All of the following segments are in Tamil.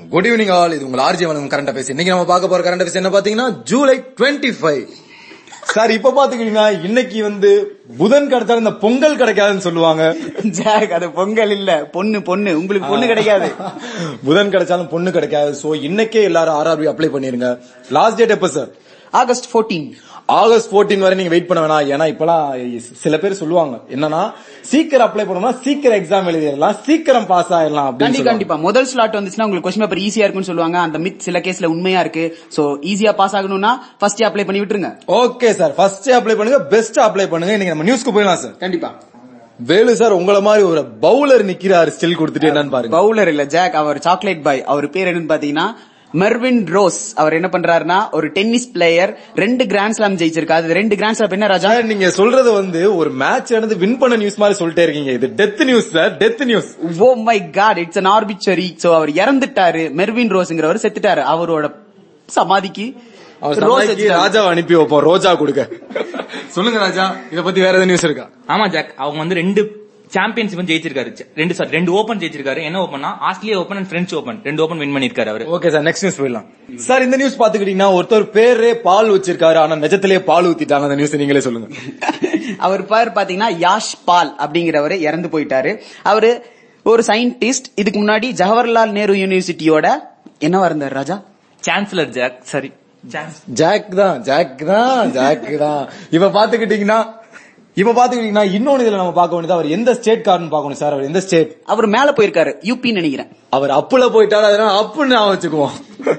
குட் ஈவினிங் ஆல் இது உங்கள் ஆர்ஜி வணக்கம் கரண்ட் அஃபேர்ஸ் இன்னைக்கு நம்ம பார்க்க போற கரண்ட் அஃபேர்ஸ் என்ன பாத்தீங்கன்னா ஜூலை டுவெண்ட்டி ஃபைவ் சார் இப்ப பாத்துக்கிட்டீங்கன்னா இன்னைக்கு வந்து புதன் கிடைச்சாலும் இந்த பொங்கல் கிடைக்காதுன்னு சொல்லுவாங்க ஜாக் அது பொங்கல் இல்ல பொண்ணு பொண்ணு உங்களுக்கு பொண்ணு கிடைக்காது புதன் கிடைச்சாலும் பொண்ணு கிடைக்காது சோ இன்னைக்கே எல்லாரும் ஆர்ஆர்பி அப்ளை பண்ணிருங்க லாஸ்ட் டேட் எப்ப சார் ஆகஸ்ட் 14 ஆகஸ்ட் 14 வரை நீங்க வெயிட் பண்ண வேணாம் ஏன்னா இப்பலாம் சில பேர் சொல்லுவாங்க என்னன்னா சீக்கிரம் அப்ளை பண்ணோம்னா சீக்கிரம் எக்ஸாம் எழுதிடலாம் சீக்கிரம் பாஸ் ஆயிடலாம் அப்படின்னு கண்டி சொல்லுவாங்க. கண்டிப்பா முதல் ஸ்லாட் வந்துச்சுன்னா உங்களுக்கு கொஸ்டின் பேப்பர் ஈஸியா இருக்கும்னு சொல்லுவாங்க அந்த மித் சில கேஸ்ல உண்மையா இருக்கு சோ ஈஸியா பாஸ் ஆகணும்னா ஃபர்ஸ்ட் அப்ளை பண்ணி விட்டுருங்க ஓகே சார் ஃபர்ஸ்ட் அப்ளை பண்ணுங்க பெஸ்ட் அப்ளை பண்ணுங்க இன்னைக்கு நம்ம நியூஸ்க்கு போயிடலாம் சார் கண்டிப்பா வேலு சார் உங்கள மாதிரி ஒரு பவுலர் நிக்கிறாரு ஸ்டில் கொடுத்துட்டு என்னன்னு பாருங்க பவுலர் இல்ல ஜாக் அவர் சாக்லேட் பாய் அவர் பேர் என்னன்னு பாத்தீங்கன்னா மெர்வின் ரோஸ் அவர் என்ன பண்றாருன்னா ஒரு டென்னிஸ் பிளேயர் ரெண்டு கிராண்ட் ஸ்லாம் ஜெயிச்சிருக்காரு அது ரெண்டு கிராண்ட் ஸ்லாம் என்ன ராஜா சார் நீங்க சொல்றது வந்து ஒரு மேட்ச் நடந்து வின் பண்ண நியூஸ் மாதிரி சொல்லிட்டே இருக்கீங்க இது death news sir death news oh my God it's an obituary so அவர் இறந்துட்டாரு மெர்வின் ரோஸ்ங்கிறவர் செத்துட்டாரு அவரோட சமாதிக்கு அவர் ரோஸ் சமாளிக்கு வச்சுட்டாரு. ராஜாவை அனுப்பி வைப்போம் ரோஜா கொடுக்க சொல்லுங்க ராஜா இத பத்தி வேற ஏதாவது நியூஸ் இருக்கா ஆமா ஜாக் அவங்க வந்து ரெண்டு சாம்பியன்ஷிப் ஜெயிச்சிருக்காரு ச்ச, ரெண்டு சாரி ரெண்டு ஓபன் ஜெயிச்சிருக்காரு என்ன ஓபன்னா Australia open and French open ரெண்டு ஓபன் வின் பண்ணிருக்காரு அவரு ஓகே சார் நெக்ஸ்ட் நியூஸ் போயிடலாம் சார் இந்த நியூஸ் பாத்துக்கிட்டீங்கன்னா ஒருத்தர் பேரே பால் வச்சிருக்காரு ஆனா நிஜத்திலேயே பால் ஊத்திட்டாங்க அந்த நியூஸ் நீங்களே சொல்லுங்க அவர் பேர் பாத்தீங்கன்னா யாஷ் பால் அப்படிங்கிறவர் இறந்து போயிட்டாரு அவரு ஒரு சயின்டிஸ்ட் இதுக்கு முன்னாடி ஜவஹர்லால் நேரு யூனிவர்சிட்டியோட என்னவா இருந்தார் ராஜா சான்சலர் ஜாக் சரி சான்ஸ் ஜாக் தான் ஜாக் தான் ஜாக் தான் இப்ப பாத்துக்கிட்டீங்கன்னா இப்ப பாத்துக்கிட்டீங்கன்னா இன்னொன்னு இதுல நம்ம பார்க்க வேண்டியது அவர் எந்த ஸ்டேட் காரன் பார்க்கணும் சார் அவர் எந்த ஸ்டேட் அவர் மேல போயிருக்காரு யூபின்னு நினைக்கிறேன் அவர் அப்புல போயிட்டாரு அதனால அப்புன்னு நான் வச்சுக்குவோம்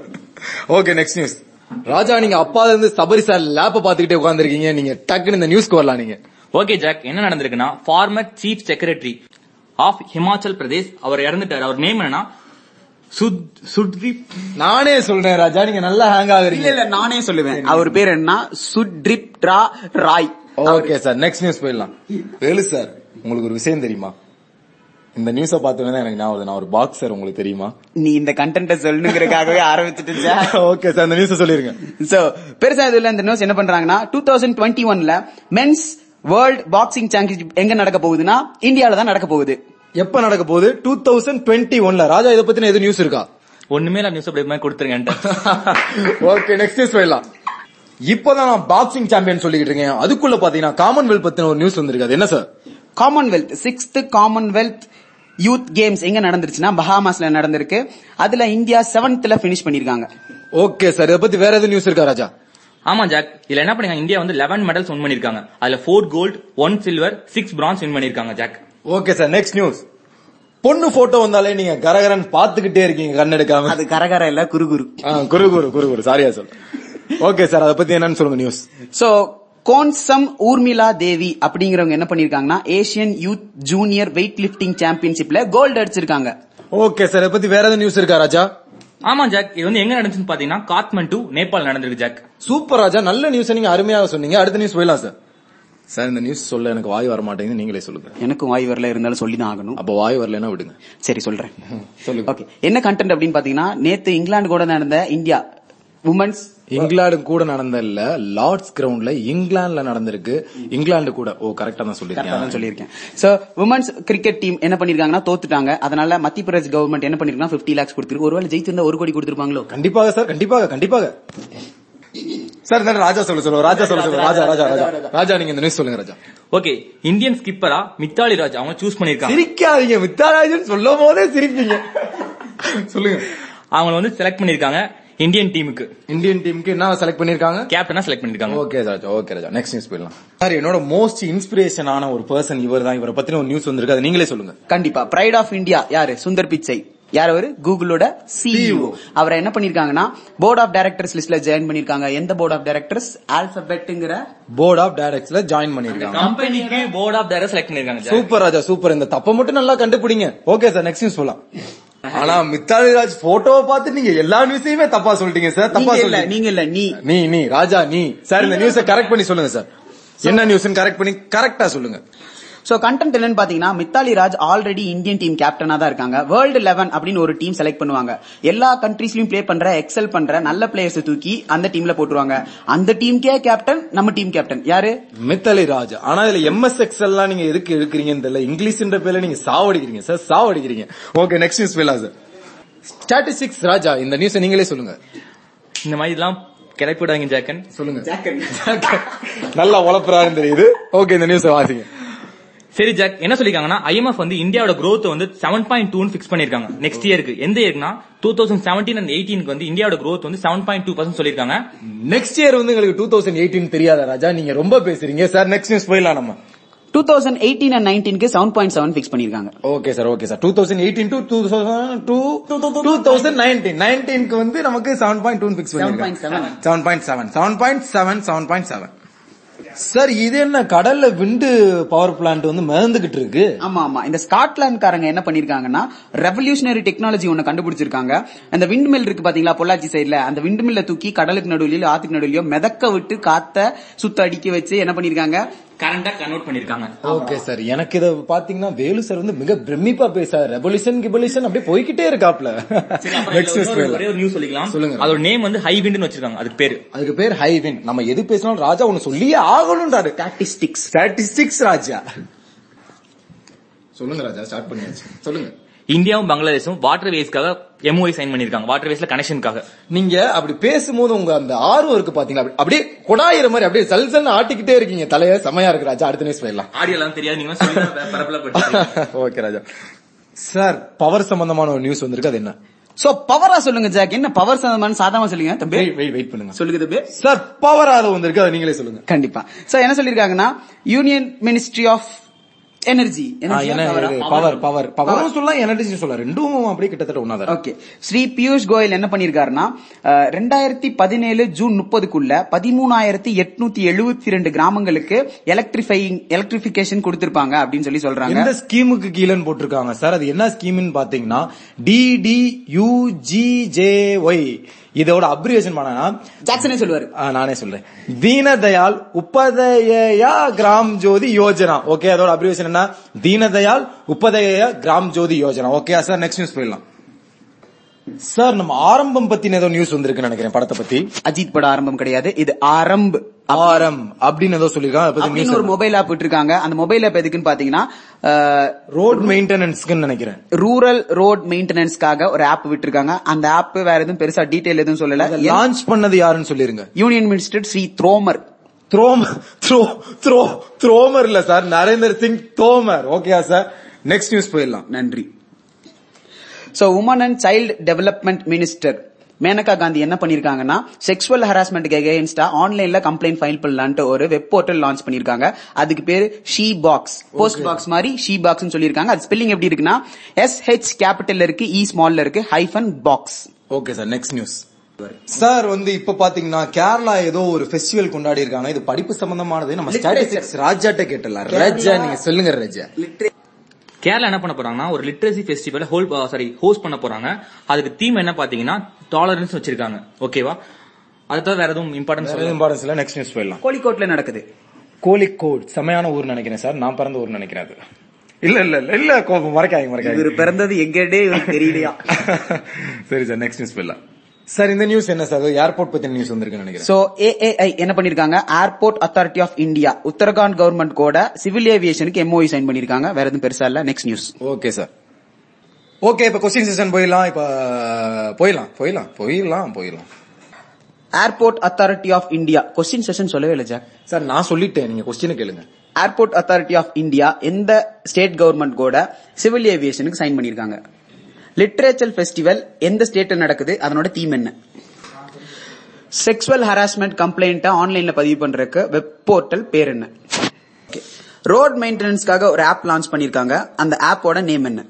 ஓகே நெக்ஸ்ட் நியூஸ் ராஜா நீங்க அப்பால இருந்து சபரி சார் லேப்ப பாத்துக்கிட்டே உட்கார்ந்திருக்கீங்க நீங்க டக்குன்னு இந்த நியூஸ்க்கு வரலாம் நீங்க ஓகே ஜாக் என்ன நடந்திருக்குன்னா former chief secretary of Himachal Pradesh அவர் இறந்துட்டாரு அவர் நேம் என்னன்னா சுத் சுத்வீப் நானே சொல்றேன் ராஜா நீங்க நல்லா ஹேங் இல்ல ஆகுறீங்க இல்ல நானே சொல்லுவேன் அவர் பேர் என்ன சுட்ரிப் ரா Roy okay sir next news போயிடலாம் வேலு சார் உங்களுக்கு ஒரு விஷயம் தெரியுமா இந்த நியூஸ பார்த்தோன்னே எனக்கு ஞாபகம் வருது. நான் ஒரு பாக்ஸர் உங்களுக்கு தெரியுமா நீ இந்த கண்டென்ட்ட சொல்லணுங்கிறதுக்காகவே ஆரம்பிச்சுட்டு ஓகே சார் அந்த நியூஸ் சொல்லிருங்க சோ பெருசா இதுல இந்த நியூஸ் என்ன பண்றாங்கன்னா டூ தௌசண்ட் டுவெண்ட்டி ஒன்ல மென்ஸ் வேர்ல்ட் பாக்ஸிங் சாம்பியன்ஷிப் எங்க நடக்க போகுதுன்னா இந்தியால தான் நடக்க போகுது எப்ப நடக்க போகுது டூ தௌசண்ட் டுவெண்ட்டி ஒன்ல ராஜா இதை பத்தின எது நியூஸ் இருக்கா ஒண்ணுமே இல்ல நியூஸ் அப்படி மாதிரி கொடுத்துருங்க ஓகே நெக்ஸ்ட் நியூஸ் போயிடலாம் இப்பதான் நான் பாக்ஸிங் சாம்பியன் சொல்லிக்கிட்டு இருக்கேன் அதுக்குள்ள பாத்தீங்கன்னா காமன்வெல்த் பத்தின ஒரு நியூஸ் வந்திருக்கு அது என்ன sir Commonwealth sixth Commonwealth youth games எங்க நடந்துருச்சுன்னா பஹாமாஸ்ல நடந்திருக்கு அதுல இந்தியா செவன்த்ல பினிஷ் பண்ணிருக்காங்க ஓகே சார் இதை பத்தி வேற எதுவும் நியூஸ் இருக்கா ராஜா ஆமா ஜாக் இதுல என்ன பண்ணீங்க இந்தியா வந்து 11 மெடல்ஸ் வின் பண்ணிருக்காங்க அதுல four gold one silver six bronze win பண்ணிருக்காங்க Jack okay sir next news பொண்ணு போட்டோ வந்தாலே நீங்க கரகரன் பாத்துக்கிட்டே இருக்கீங்க கண்ணெடுக்காம அது கரகர இல்ல குறுகுரு ஆ, குரு குரு குரு குரு சாரியா சார் ஓகே சார் அதை பத்தி என்னன்னு சொல்லுங்க நியூஸ் சோ கோன்சம் ஊர்மிளா தேவி அப்படிங்கிறவங்க என்ன பண்ணிருக்காங்கன்னா Asian youth junior weightlifting சாம்பியன்ஷிப்ல கோல்டு அடிச்சிருக்காங்க ஓகே சார் இதை பத்தி வேற எதுவும் நியூஸ் இருக்கா ராஜா ஆமா ஜாக் இது வந்து எங்க நடந்துச்சுன்னு பாத்தீங்கன்னா காத்மண்டு நேபாள் நடந்திருக்கு ஜாக் சூப்பர் ராஜா நல்ல நியூஸ் நீங்க அருமையாக சொன்னீங்க அடுத்த நியூஸ் போயிடலாம் சார் சார் இந்த நியூஸ் சொல்ல எனக்கு வாய் வர மாட்டேங்குது நீங்களே சொல்லுங்க எனக்கும் வாய் வரல இருந்தாலும் சொல்லி தான் ஆகணும் அப்ப வாய் வரலன்னா விடுங்க சரி சொல்றேன் சொல்லுங்க ஓகே என்ன கண்டென்ட் அப்படின்னு பாத்தீங்கன்னா நேத்து இங்கிலாந்து கூட நடந்த இந்தியா உமன்ஸ் இங்கிலாந்து கூட நடந்த இல்ல லார்ட்ஸ் கிரவுண்ட்ல இங்கிலாந்துல நடந்திருக்கு இங்கிலாந்து கூட ஓ கரெக்டா தான் கரெக்டா சொல்லிருக்கேன் தான் சொல்லியிருக்கேன் சோ உமன்ஸ் கிரிக்கெட் டீம் என்ன பண்ணிருக்காங்கன்னா தோத்துட்டாங்க அதனால மத்திய பிரதேஷ் கவர்மெண்ட் என்ன பண்ணிருக்காங்க 50 லாக்ஸ் கொடுத்துருக்கு ஒருவேளை ஜெயிச்சிருந்தா ஒரு கோடி கொடுத்திருப்பாங்களோ கண்டிப்பாக சார் கண்டிப்பாக கண்டிப்பாக சார் இந்த ராஜா சொல்ல சொல்லுங்க ராஜா சொல்ல சொல்லுங்க ராஜா ராஜா ராஜா ராஜா நீங்க இந்த நியூஸ் சொல்லுங்க ராஜா ஓகே இந்தியன் ஸ்கிப்பரா மித்தாலி ராஜ் அவங்க சூஸ் பண்ணிருக்காங்க சிரிக்காதீங்க மித்தாராஜன் சொல்லும் போதே சிரிப்பீங்க சொல்லுங்க அவங்க வந்து செலக்ட் பண்ணிருக்காங்க இந்தியன் டீமுக்கு இந்தியன் டீமுக்கு என்ன செலக்ட் பண்ணிருக்காங்க கேப்டனா செலக்ட் பண்ணிருக்காங்க okay Raja okay Raja next news போயிடலாம் சார் என்னோட மோஸ்ட் இன்ஸ்பிரேஷன் ஆன ஒரு பர்சன் இவர் தான் இவரை பத்தின ஒரு நியூஸ் வந்திருக்கு அதை நீங்களே சொல்லுங்க கண்டிப்பா பிரைட் ஆஃப் இந்தியா யாரு சுந்தர் பிச்சை யார் அவரு கூகுளோட சிஇஓ அவரை என்ன பண்ணிருக்காங்கன்னா போர்ட் ஆஃப் டைரக்டர்ஸ் லிஸ்ட்ல ஜாயின் பண்ணிருக்காங்க எந்த போர்ட் ஆஃப் டைரக்டர்ஸ் ஆல்பபெட்ங்கிற போர்ட் ஆஃப் டைரக்டர்ஸ்ல ஜாயின் பண்ணிருக்காங்க கம்பெனிக்கு போர்ட் ஆஃப் டைரக்டர் செலக்ட் பண்ணிருக்காங்க ஜாக். சூப்பர் ராஜா சூப்பர் இந்த தப்ப மட்டும் நல்லா கண்டுபிடிங்க ஓகே சார் நெக்ஸ்ட் நியூஸ் சொல்லலாம் ஆனா மித்தாலி ராஜ் போட்டோவை பார்த்து நீங்க எல்லா நியூஸையுமே தப்பா சொல்லிட்டீங்க சார் தப்பா நீங்க இல்ல சொல்லிட்டீங்க நீங்க இல்ல நீ நீ நீ ராஜா நீ சார் இந்த நியூஸை கரெக்ட் பண்ணி சொல்லுங்க சார் என்ன நியூஸ் கரெக்ட் பண்ணி கரெக்டா சொல்லுங்க சோ கண்டென்ட் என்னன்னு பாத்தீங்கன்னா Mithali Raj already Indian team கேப்டனா தான் இருக்காங்க வேர்ல்டு லெவன் அப்படின்னு ஒரு டீம் செலக்ட் பண்ணுவாங்க எல்லா கண்ட்ரீஸ்லயும் ப்ளே பண்ற எக்ஸல் பண்ற நல்ல பிளேயர்ஸ் தூக்கி அந்த டீம்ல போட்டுருவாங்க அந்த டீமுக்கே கேப்டன் நம்ம டீம் கேப்டன் யாரு மித்தலி ராஜ் ஆனா இதுல எம்எஸ்எக்ஸ் எல்லாம் நீங்க எதுக்கு எடுக்கிறீங்கன்னு தெரியல இங்கிலீஷ்ன்ற பேர்ல நீங்க சாவடிக்கிறீங்க சார் சாவடிக்கிறீங்க ஓகே நெக்ஸ்ட் நியூஸ் போயிடலாம் சார் ஸ்டாட்டிஸ்டிக்ஸ் ராஜா இந்த நியூஸ் நீங்களே சொல்லுங்க இந்த மாதிரி எல்லாம் கிளப்பிடாங்க ஜாக்கன் சொல்லுங்க நல்லா உழப்புறாருன்னு தெரியுது ஓகே இந்த நியூஸ் வாசிங்க சரி ஜாக் என்ன சொல்லிருக்காங்கன்னா ஐஎம்எஃப் வந்து இந்தியாவோட growth வந்து செவன் பாயிண்ட் டூ ஃபிக்ஸ் பண்ணிருக்காங்க நெக்ஸ்ட் இயருக்கு எந்த இயர்க்குனா டூ தௌசண்ட் செவன்டீன் அண்ட் எயிட்டீனுக்கு வந்து இந்தியாவோட growth வந்து செவன் பாயிண்ட் டூ பர்சன்ட் சொல்லிருக்காங்க நெக்ஸ்ட் இயர் வந்து எங்களுக்கு டூ தௌசண்ட் எயிட்டீன் தெரியாத ராஜா நீங்க ரொம்ப பேசுறீங்க சார் நெக்ஸ்ட் நியூஸ் போயிடலாம் நம்ம டூ தௌசண்ட் எயிட்டீன் அண்ட் நைன்டீனுக்கு செவன் பாயிண்ட் செவன் பிக்ஸ் பண்ணிருக்காங்க okay sir okay sir two thousand eighteen to two thousand two two thousand nineteen நைன்டீனுக்கு வந்து நமக்கு seven point two fix 7.7. Seven point seven seven point seven seven point seven sir இது என்ன கடல்ல விண்டு பவர் பிளான்ட் வந்து மிதந்துகிட்டு இருக்கு ஆமா ஆமா இந்த ஸ்காட்லாந்துக்காரங்க என்ன பண்ணிருக்காங்கன்னா ரெவல்யூஷனரி டெக்னாலஜி ஒண்ணு கண்டுபிடிச்சிருக்காங்க அந்த விண்ட் மில் இருக்கு பாத்தீங்களா பொள்ளாச்சி சைடுல அந்த விண்ட் மில்ல தூக்கி கடலுக்கு நடுவுலயோ ஆத்துக்கு நடுவுலயோ மிதக்க விட்டு காத்த சுத்த அடிக்க வச்சு என்ன பண்ணிருக்காங்க கரண்டா கன்வெர்ட் பண்ணிருக்காங்க ஓகே சார் எனக்கு இத பாத்தீங்கன்னா வேலு சார் வந்து மிக பிரமிப்பா பேசாரு ரெவல்யூஷன் கிபல்யூஷன் அப்படியே போய்கிட்டே இருக்காப்ல சரி, அப்புறம் Next இதுல news இன்னொரு போயிடலாம். ஒரே ஒரு நியூஸ் சொல்லிக்கலாம் சொல்லுங்க. அதோட நேம் வந்து ஹை விண்ட்னு வச்சிருக்காங்க அதுக்கு பேரு அதுக்கு பேர் ஹைவின் நம்ம எது பேசினாலும் ராஜா ஒன்னு சொல்லியே ஆகணும்ன்றாரு ஸ்டாட்டிஸ்டிக்ஸ் ஸ்டாட்டிஸ்டிக்ஸ் ராஜா சொல்லுங்க ராஜா ஸ்டார்ட் பண்ணியாச்சு சொல்லுங்க இந்தியாவும் பங்களாதேஷும் வாட்டர் வேஸ்க்காக எம்ஓஐ சைன் பண்ணிருக்காங்க வாட்டர் வேஸ்ல கனெக்ஷனுக்காக நீங்க அப்படி பேசும்போது உங்க அந்த ஆர்வம் இருக்கு பாத்தீங்களா அப்படி- அப்படியே கொடாயிற மாதிரி அப்படியே சல் சல்னு ஆட்டிக்கிட்டே இருக்கீங்க தலைய செமையா இருக்கு ராஜா அடுத்த நியூஸ் போயிடலாம் ஆடியோ எல்லாம் தெரியாது நீங்க சொல்லி பரப்பல போட்டு ஓகே ராஜா சார் பவர் சம்பந்தமான ஒரு நியூஸ் வந்திருக்கு அது என்ன சோ பவரா சொல்லுங்க ஜாக் என்ன பவர் சம்பந்தமான சாதாரண சொல்லுங்க தம்பி வெயிட் வெயிட் வெயிட் பண்ணுங்க சொல்லுங்க தம்பி சார் பவர் ஆதோ வந்திருக்கு அதை நீங்களே சொல்லுங்க கண்டிப்பா சோ என்ன சொல்லிருக்காங்கன்னா union ministry of energy power power பவரும் சொல்லலாம் எனர்ஜி சொல்லலாம் ரெண்டும் அப்படியே கிட்டத்தட்ட ஒன்னாதான் ஓகே ஸ்ரீ பியூஷ் கோயல் என்ன பண்ணிருக்காருன்னா அஹ், ரெண்டாயிரத்தி பதினேழு ஜூன் முப்பதுக்குள்ள பதிமூணாயிரத்தி எட்நூத்தி எழுபத்தி ரெண்டு கிராமங்களுக்கு எலக்ட்ரிஃபைங் எலக்ட்ரிபிகேஷன் கொடுத்திருப்பாங்க அப்படின்னு சொல்லி சொல்றாங்க எந்த ஸ்கீமுக்கு கீழன்னு போட்டிருக்காங்க சார் அது என்ன ஸ்கீம்னு பாத்தீங்கன்னா டிடி யூஜிஜேஒய் இதோட அப்ரிவேஷன் பண்ணனா ஜாக்சனே சொல்லுவாரு ஆ, நானே சொல்றேன் தீனதயாள் உபதயா கிராம் ஜோதி யோஜனா ஓகே அதோட அப்ரிவேஷன் என்ன Deendayal Upadhyaya Gram Jyoti Yojana okay sir next news போயிடலாம் சார் நம்ம ஆரம்பம் பத்தின ஏதோ நியூஸ் வந்திருக்குன்னு நினைக்கிறேன் படத்தை பத்தி அஜித் பட ஆரம்பம் கிடையாது இது ஆரம்ப் ஆரம் அப்படின்னு ஏதோ சொல்லிருக்காங்க அதை பத்தி அப்படின்னு ஒரு நியூஸ் மொபைல் ஆப் விட்டுருக்காங்க அந்த மொபைல் ஆப் எதுக்குன்னு பாத்தீங்கன்னா ரோட் மெயின்டெனன்ஸ்க்கு நினைக்கிறேன் ரூரல் ரோட் மெயின்டெனன்ஸ்க்காக ஒரு ஆப் விட்டுருக்காங்க அந்த ஆப் வேற எதுவும் பெருசா டீடைல் எதுவும் சொல்லல லான்ச் பண்ணது யாருன்னு சொல்லிருங்க யூனியன் மினிஸ்டர் ஸ்ரீ த்ரோமர் த்ரோம் த்ரோ த்ரோ த்ரோமர் இல்ல சார் நரேந்தர் சிங் தோமர் ஓகேயா சார் நெக்ஸ்ட் நியூஸ் போயிடலாம் நன்றி so woman and child development minister Maneka Gandhi என்ன பண்ணிருக்காங்கன்னா செக்ஷுவல் ஹராஸ்மெண்ட்க்கு எகெயின்ஸ்டா ஆன்லைன்ல கம்ப்ளைண்ட் ஃபைல் பண்ணலான்ட்டு ஒரு வெப் போர்ட்டல் லான்ச் பண்ணிருக்காங்க அதுக்கு பேரு ஷீ பாக்ஸ் போஸ்ட் பாக்ஸ் மாதிரி ஷீ பாக்ஸ் சொல்லிருக்காங்க அது ஸ்பெல்லிங் எப்படி இருக்குன்னா எஸ் ஹெச் கேபிட்டல்ல இருக்கு இ ஸ்மால்ல இருக்கு hyphen box okay sir next news sir வந்து இப்ப பாத்தீங்கன்னா கேரளா ஏதோ ஒரு ஃபெஸ்டிவல் கொண்டாடி இருக்காங்க இது படிப்பு சம்பந்தமானது நம்ம ஸ்டாட்டிஸ்டிக்ஸ் ராஜாட்ட கேட்டலாம் ராஜா நீங்க சொல்லுங்க ராஜா கேரளா என்ன பண்ண போறாங்கன்னா ஒரு literacy festival whole sorry host பண்ண போறாங்க அதுக்கு தீம் என்ன பாத்தீங்கன்னா டாலரன்ஸ் வச்சிருக்காங்க ஓகேவா அது தவிர வேற எதுவும் இம்பார்ட்டன்ஸ் இம்பார்ட்டன்ஸ் இல்ல நெக்ஸ்ட் நியூஸ் போயிடலாம் கோழிக்கோட்ல நடக்குது கோழிக்கோட் செமையான ஊர் நினைக்கிறேன் சார் நான் பிறந்த ஊர் நினைக்கிறேன் அது இல்ல இல்ல இல்ல இல்ல கோபம் மறைக்காதீங்க மறைக்காதீங்க இவர் பிறந்தது எங்கடே இவருக்கு தெரியலையா சரி சார் நெக்ஸ்ட் நியூஸ் போயிடலாம் சார் இந்த நியூஸ் என்ன சார் ஏர்போர்ட் பத்தின நியூஸ் வந்திருக்குன்னு நினைக்கிறேன் சோ ஏஏஐ என்ன பண்ணிருக்காங்க airport authority of India Uttarakhand government கூட சிவில் ஏவியேஷனுக்கு எம்ஓஇ சைன் பண்ணிருக்காங்க வேற எதுவும் பெருசா இல்ல next news okay sir okay இப்ப கொஸ்டின் செஷன் போயிடலாம் இப்ப போயிடலாம் போயிடலாம் போயிடலாம் போயிடலாம் airport authority of India question session சொல்லவே இல்ல ஜாக் சார் நான் சொல்லிட்டேன் நீங்க கொஸ்டின் கேளுங்க ஏர்போர்ட் அத்தாரிட்டி ஆஃப் இந்தியா எந்த ஸ்டேட் கவர்மெண்ட் கூட சிவில் ஏவியேஷனுக்கு சைன் பண்ணிருக்காங்க லிட்ரேச்சர் ஃபெஸ்டிவல் எந்த ஸ்டேட்ல நடக்குது அதனோட தீம் என்ன செக்ஷுவல் ஹராஸ்மெண்ட் கம்ப்ளைண்ட்டை ஆன்லைன்ல பதிவு பண்றதுக்கு வெப் போர்ட்டல் பேர் என்ன ரோட் மெயின்டெனன்ஸ்க்காக ஒரு ஆப் லான்ச் பண்ணிருக்காங்க அந்த ஆப்போட நேம் என்ன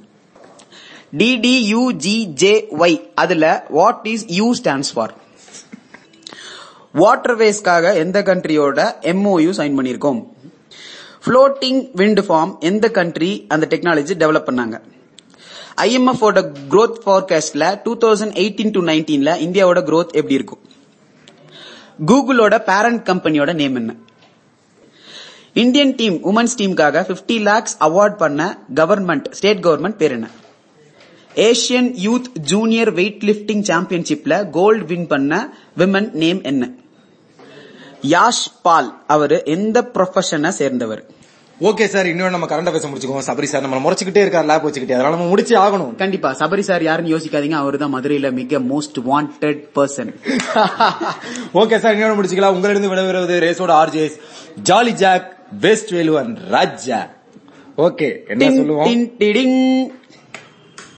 டிடியூஜிஜேஒய் அதுல what is U stands for வாட்டர்வேஸ்க்காக எந்த கண்ட்ரியோட எம்ஓயு சைன் பண்ணிருக்கோம் ஃப்ளோட்டிங் விண்ட் ஃபார்ம் எந்த கண்ட்ரி அந்த டெக்னாலஜி டெவலப் பண்ணாங்க ஐஎம்எஃப் ஓட growth forecastல டூ தௌசண்ட் எயிட்டீன் டு நைன்டீன்ல இந்தியாவோட growth எப்படி இருக்கும் கூகுளோட பேரண்ட் கம்பெனியோட நேம் என்ன இந்தியன் டீம் உமன்ஸ் டீமுக்காக 50 லேக்ஸ் அவார்ட் பண்ண கவர்மெண்ட் ஸ்டேட் கவர்மெண்ட் பேர் என்ன Asian youth junior weightlifting சாம்பியன்ஷிப்ல கோல்டு வின் பண்ண விமன் நேம் என்ன யாஷ் பால் அவரு எந்த ப்ரொஃபஷனை சேர்ந்தவர் ஓகே சார் இன்னும் நம்ம கரண்ட் பேச முடிச்சுக்கோம் சபரி சார் நம்ம முறைச்சுக்கிட்டே இருக்காரு லேப் வச்சுக்கிட்டே அதனால நம்ம முடிச்சு ஆகணும் கண்டிப்பா சபரி சார் யாருன்னு யோசிக்காதீங்க அவரு தான் மதுரையில மிக most wanted person okay sir இன்னொன்று முடிச்சுக்கலாம் உங்களிடம் விடைபெறுவது ரேஸோட ஆர்ஜேஸ் ஜாலி ஜாக் பெஸ்ட் வேலுவன் ராஜா ஓகே என்ன சொல்லுவோம் டின் டிடிங்